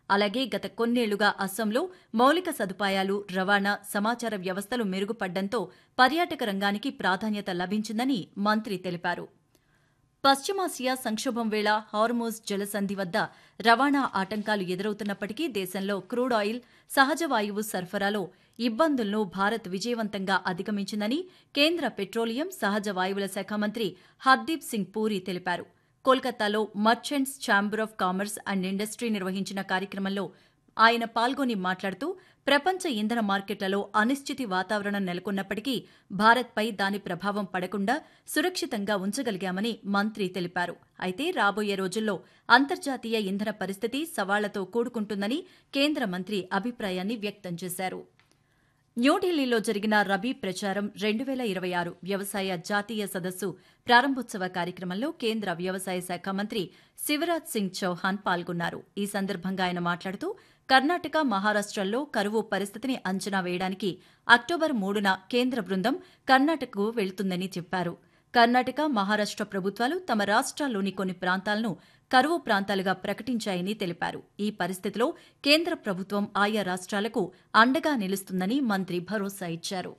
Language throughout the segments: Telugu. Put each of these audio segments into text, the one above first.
అలాగే గత కొన్నేళ్లుగా అస్సాంలో మౌలిక సదుపాయాలు రవాణా సమాచార వ్యవస్థలు మెరుగుపడ్డంతో పర్యాటక రంగానికి ప్రాధాన్యత లభించిందని మంత్రి తెలిపారు పశ్చిమాసియా సంక్షోభం వేళ హార్మోజ్ జలసంధి వద్ద రవాణా ఆటంకాలు ఎదురవుతున్నప్పటికీ దేశంలో క్రూడ్ ఆయిల్ సహజ వాయువు సరఫరాలో ఇబ్బందులను భారత్ విజయవంతంగా అధిగమించిందని కేంద్ర పెట్రోలియం సహజ వాయువుల శాఖ మంత్రి హర్దీప్ సింగ్ పూరి తెలిపారు కోల్కతాలో merchants chamber of commerce and industry నిర్వహించిన కార్యక్రమంలో ఆయన పాల్గొని మాట్లాడుతూ ప్రపంచ ఇంధన మార్కెట్లలో అనిశ్చితి వాతావరణం నెలకొన్నప్పటికీ భారత్పై దాని ప్రభావం పడకుండా సురక్షితంగా ఉంచగలిగామని మంత్రి తెలిపారు అయితే రాబోయే రోజుల్లో అంతర్జాతీయ ఇంధన పరిస్థితి సవాళ్లతో కూడుకుంటుందని కేంద్ర మంత్రి అభిప్రాయాన్ని వ్యక్తం చేశారు న్యూఢిల్లీలో జరిగిన రబీ ప్రచారం రెండు వేల ఇరవై ఆరు వ్యవసాయ జాతీయ సదస్సు ప్రారంభోత్సవ కార్యక్రమంలో కేంద్ర వ్యవసాయ శాఖ మంత్రి శివరాజ్ సింగ్ చౌహాన్ పాల్గొన్నారు ఈ సందర్భంగా ఆయన మాట్లాడుతూ కర్ణాటక మహారాష్టల్లో కరువు పరిస్థితిని అంచనా వేయడానికి అక్టోబర్ మూడున కేంద్ర బృందం కర్ణాటకకు వెళ్తుందని చెప్పారు కర్ణాటక మహారాష్ట ప్రభుత్వాలు తమ రాష్ట్రాల్లోని కొన్ని ప్రాంతాలను కరువు ప్రాంతాలుగా ప్రకటించాయని తెలిపారు ఈ పరిస్థితిలో కేంద్ర ప్రభుత్వం ఆయా రాష్ట్రాలకు అండగా నిలుస్తుందని మంత్రి భరోసా ఇచ్చారు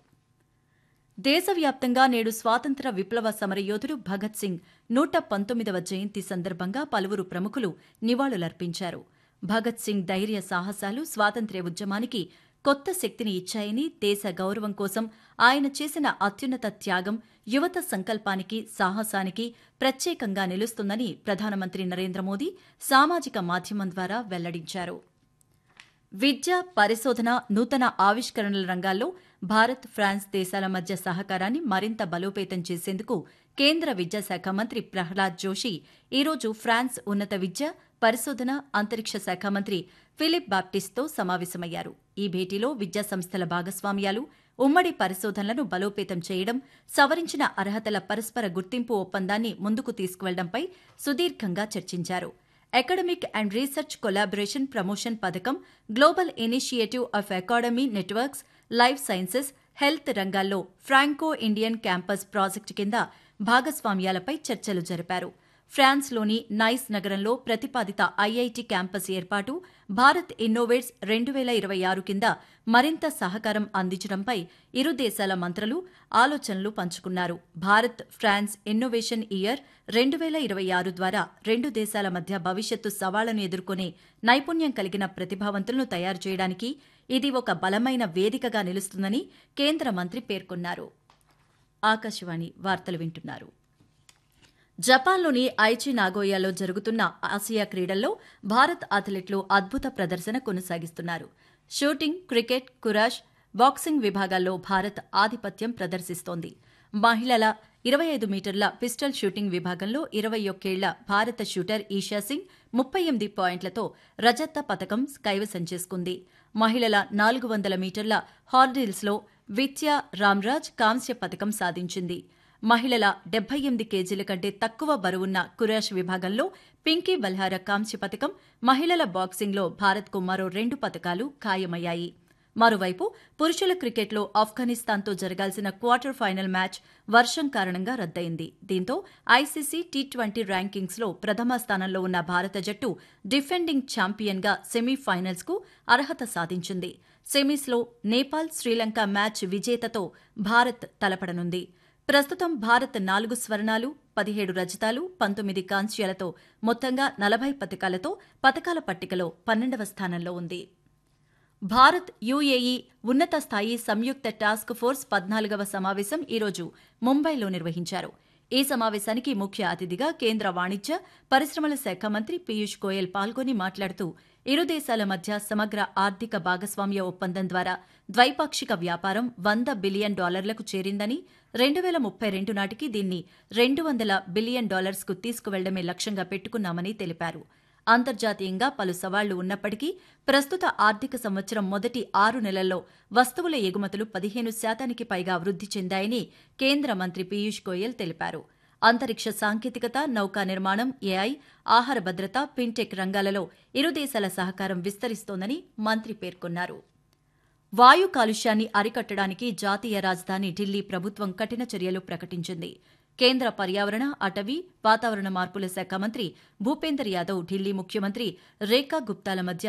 దేశవ్యాప్తంగా నేడు స్వాతంత్ర విప్లవ సమరయోధుడు భగత్ సింగ్ నూట పంతొమ్మిదవ జయంతి సందర్భంగా పలువురు ప్రముఖులు నివాళులర్పించారు భగత్ సింగ్ ధైర్య సాహసాలు స్వాతంత్ర్య ఉద్యమానికి కొత్త శక్తిని ఇచ్చాయని దేశ గౌరవం కోసం ఆయన చేసిన అత్యున్నత త్యాగం యువత సంకల్పానికి సాహసానికి ప్రత్యేకంగా నిలుస్తుందని ప్రధానమంత్రి నరేంద్ర మోదీ సామాజిక మాధ్యమం ద్వారా వెల్లడించారు విద్య పరిశోధన నూతన ఆవిష్కరణల రంగాల్లో భారత్ ఫ్రాన్స్ దేశాల మధ్య సహకారాన్ని మరింత బలోపేతం చేసేందుకు కేంద్ర విద్యాశాఖ మంత్రి ప్రహ్లాద్ జోషి ఈరోజు ఫ్రాన్స్ ఉన్నత విద్య పరిశోధన అంతరిక్ష శాఖ మంత్రి ఫిలిప్ బాప్టిస్ట్తో సమావేశమయ్యారు ఈ భేటీలో విద్యా సంస్థల భాగస్వామ్యాలు ఉమ్మడి పరిశోధనలను బలోపేతం చేయడం సవరించిన అర్హతల పరస్పర గుర్తింపు ఒప్పందాన్ని ముందుకు తీసుకువెళ్లడంపై సుదీర్ఘంగా చర్చించారు academic and research collaboration promotion పథకం global initiative of academy networks life sciences health రంగాల్లో ఫ్రాంకో ఇండియన్ క్యాంపస్ ప్రాజెక్టు కింద భాగస్వామ్యాలపై చర్చలు జరిపారు ఫ్రాన్స్లోని నైస్ నగరంలో ప్రతిపాదిత ఐఐటి క్యాంపస్ ఏర్పాటు భారత్ ఇన్నోవేట్స్ రెండు వేల ఇరవై ఆరు కింద మరింత సహకారం అందించడంపై ఇరు దేశాల మంత్రులు ఆలోచనలు పంచుకున్నారు భారత్ ఫ్రాన్స్ ఇన్నోవేషన్ ఇయర్ రెండు వేల ఇరవై ఆరు ద్వారా రెండు దేశాల మధ్య భవిష్యత్తు సవాళ్లను ఎదుర్కొనే నైపుణ్యం కలిగిన ప్రతిభావంతులను తయారు చేయడానికి ఇది ఒక బలమైన వేదికగా నిలుస్తుందని కేంద్ర మంత్రి పేర్కొన్నారు ఆకాశవాణి వార్తలు వింటున్నారు జపాన్లోని ఐచి నాగోయాలో జరుగుతున్న ఆసియా క్రీడల్లో భారత్ అథ్లెట్లు అద్భుత ప్రదర్శన కొనసాగిస్తున్నారు షూటింగ్ క్రికెట్ కురాష్ బాక్సింగ్ విభాగాల్లో భారత్ ఆధిపత్యం ప్రదర్శిస్తోంది మహిళల ఇరవై ఐదు మీటర్ల పిస్టల్ షూటింగ్ విభాగంలో ఇరవై ఒక్కేళ్ల భారత షూటర్ ఈషా సింగ్ ముప్పై ఎనిమిది పాయింట్లతో రజత పథకం కైవసం చేసుకుంది మహిళల నాలుగు వందల మీటర్ల హార్డిల్స్లో విత్యా రామ్రాజ్ కాంస్య పథకం సాధించింది మహిళల డెబ్బై ఎనిమిది కేజీల కంటే తక్కువ బరువున్న కురాష్ విభాగంలో పింకీ బల్హార కాంస్య పథకం మహిళల బాక్సింగ్లో భారత్కు మరో రెండు పథకాలు ఖాయమయ్యాయి మరోవైపు పురుషుల క్రికెట్లో ఆఫ్ఘనిస్తాన్తో జరగాల్సిన క్వార్టర్ ఫైనల్ మ్యాచ్ వర్షం కారణంగా రద్దయింది దీంతో ఐసీసీ టీ ట్వంటీ ర్యాంకింగ్స్లో ప్రథమ స్థానంలో ఉన్న భారత జట్టు డిఫెండింగ్ ఛాంపియన్గా సెమీఫైనల్స్కు అర్హత సాధించింది సెమీస్లో నేపాల్ శ్రీలంక మ్యాచ్ విజేతతో భారత్ తలపడనుంది ప్రస్తుతం భారత్ నాలుగు స్వర్ణాలు పదిహేడు రజతాలు పంతొమ్మిది కాంస్యాలతో మొత్తంగా నలభై పథకాలతో పథకాల పట్టికలో పన్నెండవ స్థానంలో ఉంది భారత్ యుఏఈ ఉన్నత స్థాయి సంయుక్త టాస్క్ ఫోర్స్ పద్నాలుగవ సమావేశం ఈరోజు ముంబైలో నిర్వహించారు ఈ సమావేశానికి ముఖ్య అతిథిగా కేంద్ర వాణిజ్య పరిశ్రమల శాఖ మంత్రి పీయూష్ గోయల్ పాల్గొని మాట్లాడుతూ ఇరు దేశాల మధ్య సమగ్ర ఆర్థిక భాగస్వామ్య ఒప్పందం ద్వారా ద్వైపాక్షిక వ్యాపారం వంద బిలియన్ డాలర్లకు చేరిందని రెండు వేల ముప్పై రెండు నాటికి దీన్ని రెండు వందల బిలియన్ డాలర్స్కు తీసుకువెళ్లడమే లక్ష్యంగా పెట్టుకున్నామని తెలిపారు అంతర్జాతీయంగా పలు సవాళ్లు ఉన్నప్పటికీ ప్రస్తుత ఆర్థిక సంవత్సరం మొదటి ఆరు నెలల్లో వస్తువుల ఎగుమతులు పదిహేను శాతానికి పైగా వృద్ధి చెందాయని కేంద్ర మంత్రి పీయూష్ గోయల్ తెలిపారు అంతరిక్ష సాంకేతికత నౌకా నిర్మాణం ఏఐ ఆహార భద్రత ఫిన్టెక్ రంగాలలో ఇరు దేశాల సహకారం విస్తరిస్తోందని మంత్రి పేర్కొన్నారు వాయు కాలుష్యాన్ని అరికట్టడానికి జాతీయ రాజధాని ఢిల్లీ ప్రభుత్వం కఠిన చర్యలు ప్రకటించింది కేంద్ర పర్యావరణ అటవీ వాతావరణ మార్పుల శాఖ మంత్రి భూపేందర్ యాదవ్ ఢిల్లీ ముఖ్యమంత్రి రేఖా గుప్తాల మధ్య